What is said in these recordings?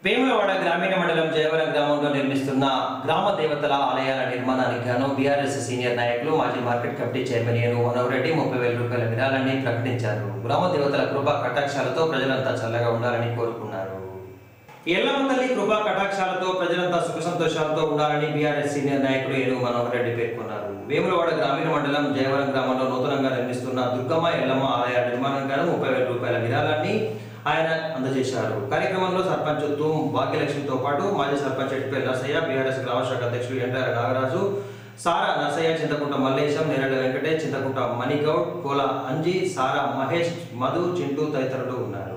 వేములవాడ గ్రామీణ మండలం జయవరం గ్రామంలో నిర్మిస్తున్న గ్రామ దేవతల ఆలయాల నిర్మాణానికి గాను బీఆర్ఎస్ సీనియర్ నాయకులు మాజీ మార్కెట్ కమిటీ చైర్మన్ ఏను మనోరెడ్డి ముప్పై వేల రూపాయల విరాళాన్ని ప్రకటించారు గ్రామ దేవతల కృపా కటాక్షాలతో ప్రజలంతా చల్లగా ఉండాలని కోరుకున్నారు ఎల్లమ్మ తల్లి కృపా కటాక్షాలతో ప్రజలంతా సుఖ సంతోషాలతో ఉండాలని బీఆర్ఎస్ సీనియర్ నాయకులు ఏను మనోహర్ రెడ్డి పేర్కొన్నారు వేములవాడ గ్రామీణ మండలం జయవరం గ్రామంలో నూతనంగా నిర్మిస్తున్న దుర్గమ్మ ఎల్లమ్మ ఆలయ నిర్మాణం గాను ముప్పై వేల రూపాయల విరాళాన్ని ఆయన అందజేశారు కార్యక్రమంలో సర్పంచ్ తూమ్ భాగ్యలక్ష్మితో పాటు మాజీ సర్పంచ్ ఎట్పల్లి నరసయ్య బీఆర్ఎస్ గ్రామ శాఖ అధ్యక్షుడు ఎంటార నాగరాజు సారా నరసయ్య చింతకుంట మల్లేశం నేరడ వెంకటేష్ చింతకుంట మణిగౌడ్ కోల అంజీ సారా మహేష్ మధు చింటూ తదితరులు ఉన్నారు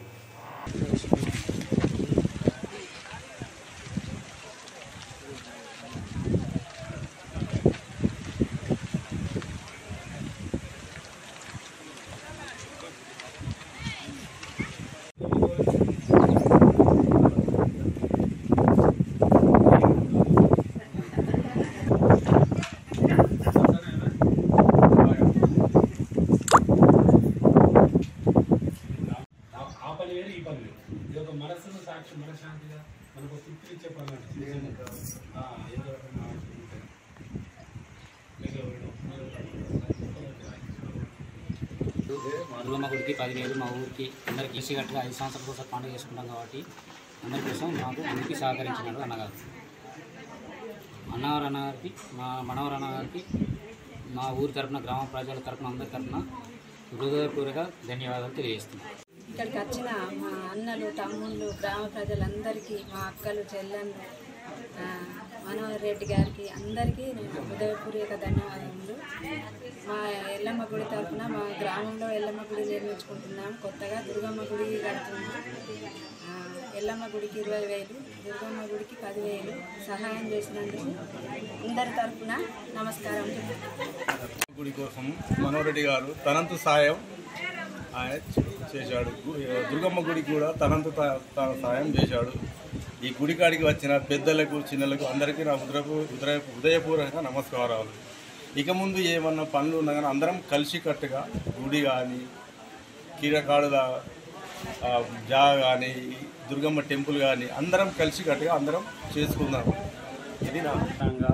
ఆ- ఆ పని వేరు ఈ పని వేరు ఇది ఒక మనస్సును సాక్షి మనశ్శాంతిగా మనకు తృప్తి ఇచ్చే పని అంటే ఆ, ఏదో ఒక నా ఉంటుంది. మీకు ఎవరు? దుర్గమ్మ గుడికి పదివేలు మా ఊరికి అందరికి ఏసీ గట్టుగా ఐదు సంవత్సరాల కోసం పండుగ చేసుకుంటాం కాబట్టి అందరి కోసం మాకు అందరికీ సహకరించినాడు అన్నగారు అన్నగారు అన్నగారికి మా మనవరు అన్నగారికి మా ఊరి తరపున గ్రామ ప్రజల తరపున అందరి తరపున హృదయపూర్వక ధన్యవాదాలు తెలియజేస్తున్నాను ఇక్కడికి వచ్చిన మా అన్నలు తమ్ముళ్ళు గ్రామ ప్రజలందరికీ మా అక్కలు చెల్లెళ్ళు ఆ, మనోహర్ రెడ్డి గారికి అందరికీ నేను హృదయపూర్వక ధన్యవాదములు మా ఎల్లమ్మ గుడి తరఫున మా గ్రామంలో ఎల్లమ్మ గుడి నిర్మించుకుంటున్నాం కొత్తగా దుర్గమ్మ గుడి కడుతున్నాం ఆ, ఎల్లమ్మ గుడికి ఇరవై వేలు దుర్గమ్మ గుడికి పదివేలు సహాయం చేసినందుకు అందరి తరఫున నమస్కారం గుడి కోసం మనోరెడ్డి గారు తనంతు సాయం ఆయన చేశాడు గు- దుర్గమ్మ గుడికి కూడా తనంతు తా- తాను సాయం చేశాడు ఈ గుడి కాడికి వచ్చిన పెద్దలకు చిన్నలకు అందరికీ నా హృదయపూ హృదయ హృదయపూర్వక నమస్కారాలు ఇక ముందు ఏమన్నా పనులు ఉన్నా కానీ అందరం కలిసికట్టుగా గుడి కానీ కీరకాడుల ఆ, జా కానీ దుర్గమ్మ టెంపుల్ కానీ అందరం కలిసికట్టుగా అందరం చేసుకుందాం ఇది నా ఖచ్చితంగా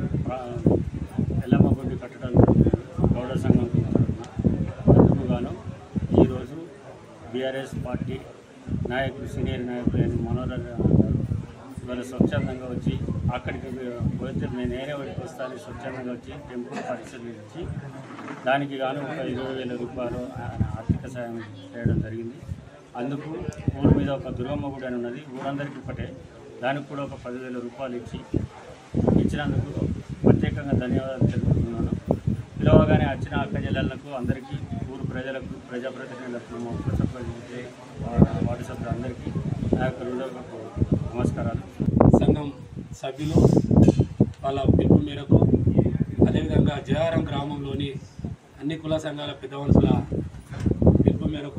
ఎల్లమ్మ గుడి కట్టడం గౌడ సంఘం తరఫున అందుకు గాను ఈరోజు బీఆర్ఎస్ పార్టీ నాయకులు సీనియర్ నాయకులు అయిన మనోహర్ గారు ఇవాళ స్వచ్ఛందంగా వచ్చి అక్కడికి పోతే నేను నేనే వాడికి వస్తాను స్వచ్ఛందంగా వచ్చి టెంపుల్ పరిశీలించి దానికి గాను ఒక ఇరవై వేల రూపాయలు ఆయన ఆర్థిక సాయం చేయడం జరిగింది అందుకు ఊరి మీద ఒక దుర్గమ్మ గుడి అని ఉన్నది ఊరందరికీ ఒకటే దానికి కూడా ఒక పదివేల రూపాయలు ఇచ్చి ఇచ్చినందుకు ప్రత్యేకంగా ధన్యవాదాలు తెలుపుతున్నాను పిలవగానే వచ్చిన అక్క జిల్లాలకు అందరికీ ఊరు ప్రజలకు ప్రజాప్రతినిధులకు మా ఉప సర్పంచ్ వా- వార్డు సభ్యులు అందరికీ నా యొక్క హృదయపూర్వక నమస్కారాలు సంఘం సభ్యులు వాళ్ళ పిలుపు మేరకు అదేవిధంగా జయారం గ్రామంలోని అన్ని కుల సంఘాల పెద్ద మనుషుల పిలుపు మేరకు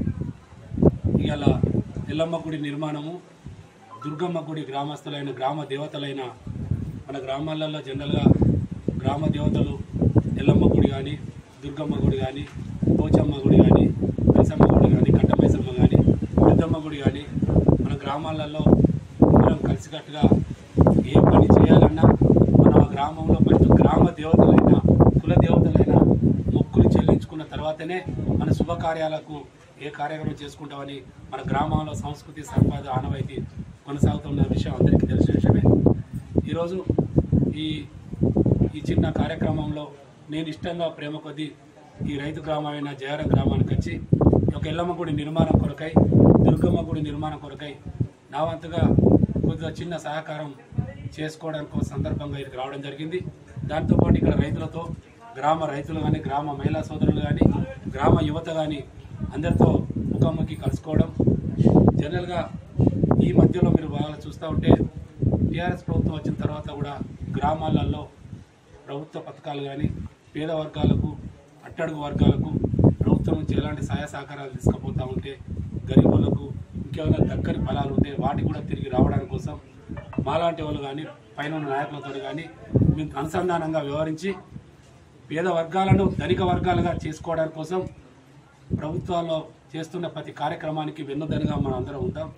ఇవాళ ఎల్లమ్మ గుడి నిర్మాణము దుర్గమ్మ గుడి గ్రామస్తులైన గ్రామ దేవతలైన మన గ్రామాలలో జనరల్గా గ్రామ దేవతలు ఎల్లమ్మ గుడి కానీ దుర్గమ్మ గుడి కానీ పోచమ్మ గుడి కానీ మైసమ్మ గుడి కానీ కట్టమైసమ్మ కానీ పెద్దమ్మ గుడి కానీ మన గ్రామాలలో అందరం కలిసికట్టుగా ఏ పని చేయాలన్నా మన గ్రామంలో ఫస్ట్ గ్రామ దేవతలైన కుల దేవతలైన మొక్కులు చెల్లించుకున్న తర్వాతనే మన శుభకార్యాలకు ఏ కార్యక్రమం చేసుకుంటామని మన గ్రామంలో సంస్కృతి సంపద ఆనవాయితీ కొనసాగుతున్న విషయం అందరికీ తెలిసిన విషయమే ఈరోజు ఈ ఈ చిన్న కార్యక్రమంలో నేను ఇష్టంగా ప్రేమ కొద్దీ ఈ రైతు గ్రామమైన జయారం గ్రామానికి వచ్చి ఒక ఎల్లమ్మ గుడి నిర్మాణం కొరకై దుర్గమ్మ గుడి నిర్మాణం కొరకై నా వంతుగా కొద్దిగా చిన్న సహకారం చేసుకోవడానికి ఒక సందర్భంగా ఇక్కడికి రావడం జరిగింది దాంతోపాటు ఇక్కడ రైతులతో గ్రామ రైతులు కానీ గ్రామ మహిళా సోదరులు కానీ గ్రామ యువత కానీ అందరితో ముఖాముఖి కలుసుకోవడం జనరల్గా ఈ మధ్యలో మీరు బాగా చూస్తూ ఉంటే టీఆర్ఎస్ ప్రభుత్వం వచ్చిన తర్వాత కూడా గ్రామాలలో ప్రభుత్వ పథకాలు కానీ పేద వర్గాలకు అట్టడుగు వర్గాలకు ప్రభుత్వం నుంచి ఎలాంటి సహాయ సహకారాలు తీసుకుపోతూ ఉంటే గరీబులకు ఇంకేమైనా దక్కని ఫలాలు ఉంటే వాటికి కూడా తిరిగి రావడానికి కోసం మాలాంటి వాళ్ళు కానీ పైన ఉన్న నాయకులతో కానీ మేము అనుసంధానంగా వ్యవహరించి పేద వర్గాలను ధనిక వర్గాలుగా చేసుకోవడానికి కోసం ప్రభుత్వాల్లో చేస్తున్న ప్రతి కార్యక్రమానికి వెన్నుదనుగా మనం అందరం ఉంటాం